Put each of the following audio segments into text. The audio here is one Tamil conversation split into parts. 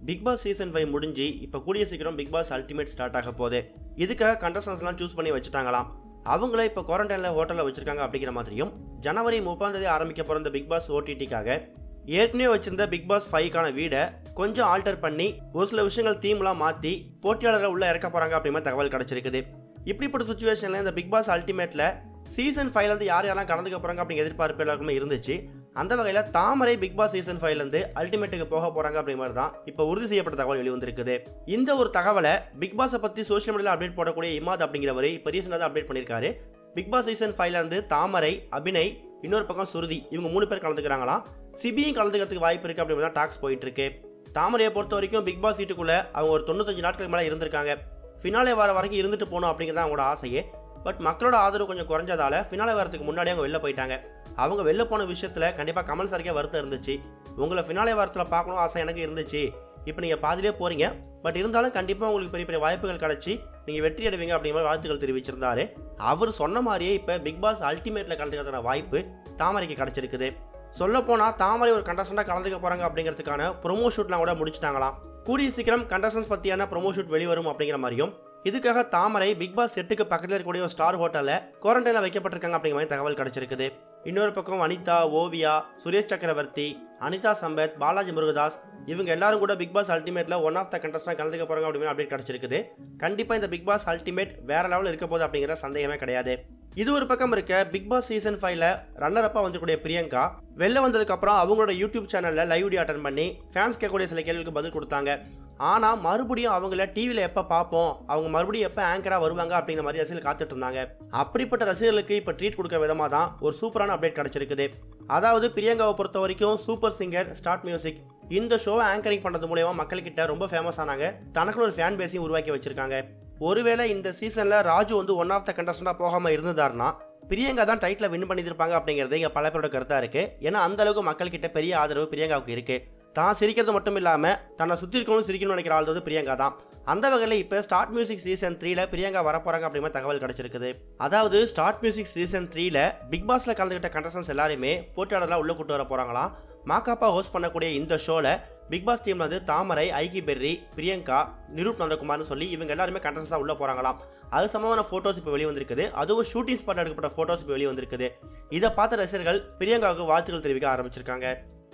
பிக் பாஸ் சீசன் ஃபைவ் முடிஞ்சு இப்போ கூடிய சீக்கிரம் பிக் பாஸ் அல்டிமேட் ஸ்டார்ட் ஆக போகுது இதுக்காக கண்டஸ்டன்ஸ்லாம் சூஸ் பண்ணி வச்சுட்டாங்களாம் அவங்கள இப்போ குவாரண்டைனில் ஹோட்டலில் வச்சிருக்காங்க அப்படிங்கிற மாதிரியும் ஜனவரி முப்பாம் தேதி ஆரம்பிக்க போகிற இந்த பிக் பாஸ் ஓடிடிக்காக ஏற்கனவே வச்சிருந்த பிக் பாஸ் ஃபைவ்க்கான வீடை கொஞ்சம் ஆல்டர் பண்ணி ஒரு சில விஷயங்கள் தீம்லாம் மாற்றி போட்டியாளரை உள்ள இறக்க போகிறாங்க அப்படிங்கிற தகவல் கிடச்சிருக்குது இப்படிப்பட்ட சுச்சுவேஷனில் இந்த பிக் பாஸ் அல்டிமேட்டில் சீசன் ஃபைவ்லேருந்து யார் யாரெல்லாம் கலந்துக்க போகிறாங்க அப்படிங்கிற எதிர்பார்ப்பு எல்லாருக்குமே இருந்துச்சு அந்த வகையில் தாமரை பிக் பாஸ் சீசன் ஃபைவ்லேருந்து அல்டிமேட்டுக்கு போக போகிறாங்க அப்படிங்கிற மாதிரி தான் இப்போ உறுதி செய்யப்பட்ட தகவல் வெளிவந்திருக்குது இந்த ஒரு தகவலை பிக் பாஸை பற்றி சோஷியல் மீடியாவில் அப்டேட் போடக்கூடிய இமாத் அப்படிங்கிறவர் இப்போ ரீசெண்டாக அப்டேட் பண்ணியிருக்காரு பிக் பாஸ் சீசன் ஃபைவ்லேருந்து தாமரை அபிநய் இன்னொரு பக்கம் சுருதி இவங்க மூணு பேர் கலந்துக்கிறாங்களாம் சிபியும் கலந்துக்கிறதுக்கு வாய்ப்பு இருக்குது அப்படிங்கிற தான் டாக்ஸ் போயிட்டு இருக்கு தாமரையை பொறுத்த வரைக்கும் பிக் பாஸ் சீட்டுக்குள்ளே அவங்க ஒரு தொண்ணூத்தஞ்சு நாட்களுக்கு மேலே இருந்திருக்காங்க ஃபினாலே வர வரைக்கும் இருந்துட்டு போகணும் அப்படிங்கிறது அவங்களோட ஆசையே பட் மக்களோட ஆதரவு கொஞ்சம் குறைஞ்சதால ஃபினாலே வரதுக்கு முன்னாடி அவங்க வெளில போயிட்டாங்க அவங்க வெளில போன விஷயத்தில் கண்டிப்பாக கமல் சாருக்கே வருத்தம் இருந்துச்சு உங்களை ஃபினாலே வாரத்தில் பார்க்கணும் ஆசை எனக்கு இருந்துச்சு இப்போ நீங்கள் பாதிலே போகிறீங்க பட் இருந்தாலும் கண்டிப்பாக உங்களுக்கு பெரிய பெரிய வாய்ப்புகள் கிடச்சி நீங்கள் வெற்றி அடைவீங்க அப்படிங்கிற மாதிரி வாழ்த்துக்கள் தெரிவிச்சிருந்தாரு அவர் சொன்ன மாதிரியே இப்போ பிக் பாஸ் அல்டிமேட்டில் கலந்துக்கிறதுக்கான வாய்ப்பு தாமரைக்கு கிடச்சிருக்குது சொல்லப்போனால் தாமரை ஒரு கண்டஸ்டண்டாக கலந்துக்க போகிறாங்க அப்படிங்கிறதுக்கான ப்ரொமோ ஷூட்லாம் கூட முடிச்சிட்டாங்களாம் கூடிய சீக்கிரம் கண்டஸ்டன்ஸ் பற்றியான ப்ரொமோ ஷூட் வெளிவரும் அப்படிங்கிற மாதிரியும் இதுக்காக தாமரை பிக் பாஸ் செட்டுக்கு பக்கத்தில் இருக்கக்கூடிய ஒரு ஸ்டார் ஹோட்டலில் குவாரண்டைனில் வைக்கப்பட்டிருக்காங்க அப்படிங்கிற மாதிரி தகவல் கிடச்சிருக்குது இன்னொரு பக்கம் அனிதா ஓவியா சுரேஷ் சக்கரவர்த்தி அனிதா சம்பத் பாலாஜி முருகதாஸ் இவங்க எல்லாரும் கூட பிக் பாஸ் அல்டிமேட்ல ஒன் ஆஃப் த கண்டஸ்டாக கலந்துக்க போகிறாங்க அப்படிங்கிற அப்டேட் கிடச்சிருக்குது கண்டிப்பாக இந்த பிக் பாஸ் அல்டிமேட் வேற லெவலில் இருக்க போகுது அப்படிங்கிற சந்தேகமே கிடையாது இது ஒரு பக்கம் இருக்க பிக் பாஸ் சீசன் ஃபைவ்ல ரன்னர் அப்பா வந்துக்கூடிய பிரியங்கா வெளில வந்ததுக்கு அப்புறம் அவங்களோட யூடியூப் சேனல்ல லைவ் வீடியோ அட்டன் பண்ணி ஃபேன்ஸ் கேட்கக்கூடிய சில கேள்விக்கு பதில் கொடுத்தாங்க ஆனால் மறுபடியும் அவங்கள டிவியில் எப்போ பார்ப்போம் அவங்க மறுபடியும் எப்போ ஆங்கராக வருவாங்க அப்படிங்கிற மாதிரி ரசிகர்கள் காத்துட்டு இருந்தாங்க அப்படிப்பட்ட ரசிகர்களுக்கு இப்போ ட்ரீட் கொடுக்குற விதமாக தான் ஒரு சூப்பரான அப்டேட் கிடச்சிருக்குது அதாவது பிரியங்காவை பொறுத்த வரைக்கும் சூப்பர் சிங்கர் ஸ்டார்ட் மியூசிக் இந்த ஷோவை ஆங்கரிங் பண்ணுறது மூலயமா மக்கள்கிட்ட ரொம்ப ஃபேமஸ் ஆனாங்க தனக்குன்னு ஒரு ஃபேன் பேஸையும் உருவாக்கி வச்சிருக்காங்க ஒருவேளை இந்த சீசனில் ராஜு வந்து ஒன் ஆஃப் த கண்டஸ்டண்டாக போகாமல் இருந்ததாருன்னா பிரியங்கா தான் டைட்டில் வின் பண்ணியிருப்பாங்க அப்படிங்கிறது இங்கே பல பேரோட கருத்தாக இருக்குது ஏன்னா அந்த அளவுக்கு மக்கள்கிட்ட பெரிய ஆதரவு பிரியங்காவுக்கு இருக்குது தான் சிரிக்கிறது மட்டும் இல்லாமல் தன்னை சுற்றி இருக்கணும் சிரிக்கணும்னு நினைக்கிற ஆள் வந்து பிரியங்கா தான் அந்த வகையில் இப்போ ஸ்டார்ட் மியூசிக் சீசன் த்ரீல பிரியங்கா வரப்போறாங்க அப்படிங்கிற தகவல் கிடைச்சிருக்குது அதாவது ஸ்டார்ட் மியூசிக் சீசன் த்ரீல பிக் பாஸ்ல கலந்துக்கிட்ட கண்டஸ்டன்ஸ் எல்லாருமே போட்டியாளர்களாக உள்ள கூட்டு வர போறாங்களாம் மாக்காப்பா ஹோஸ்ட் பண்ணக்கூடிய இந்த ஷோல பிக் பாஸ் டீம்ல வந்து தாமரை ஐகி பெர்ரி பிரியங்கா நிரூப் நந்தகுமார்னு சொல்லி இவங்க எல்லாருமே கண்டஸ்டன்ஸாக உள்ள போறாங்களாம் அது சம்பந்தமான ஃபோட்டோஸ் இப்போ வெளியே வந்திருக்குது அதுவும் ஷூட்டிங் ஸ்பாட் எடுக்கப்பட்ட ஃபோட்டோஸ் இப்போ வெளியே வந்திருக்குது இதை பார்த்த ரசிகர்கள் பிரியங்காவுக்கு வாழ்த்துக்கள் தெரிவிக்க ஆரம்பிச்சிருக்காங்க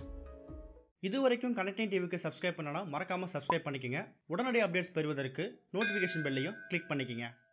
இது வரைக்கும் கனெக்டிங் டிவிக்கு சப்ஸ்கிரைப் பண்ணனா மறக்காமல் சப்ஸ்கிரைப் பண்ணிக்கங்க உடனடி அப்டேட்ஸ் பெறுவதற்கு நோட்டிஃபிகேஷன் பெல்லையும் கிளிக் பண்ணிக்கங்க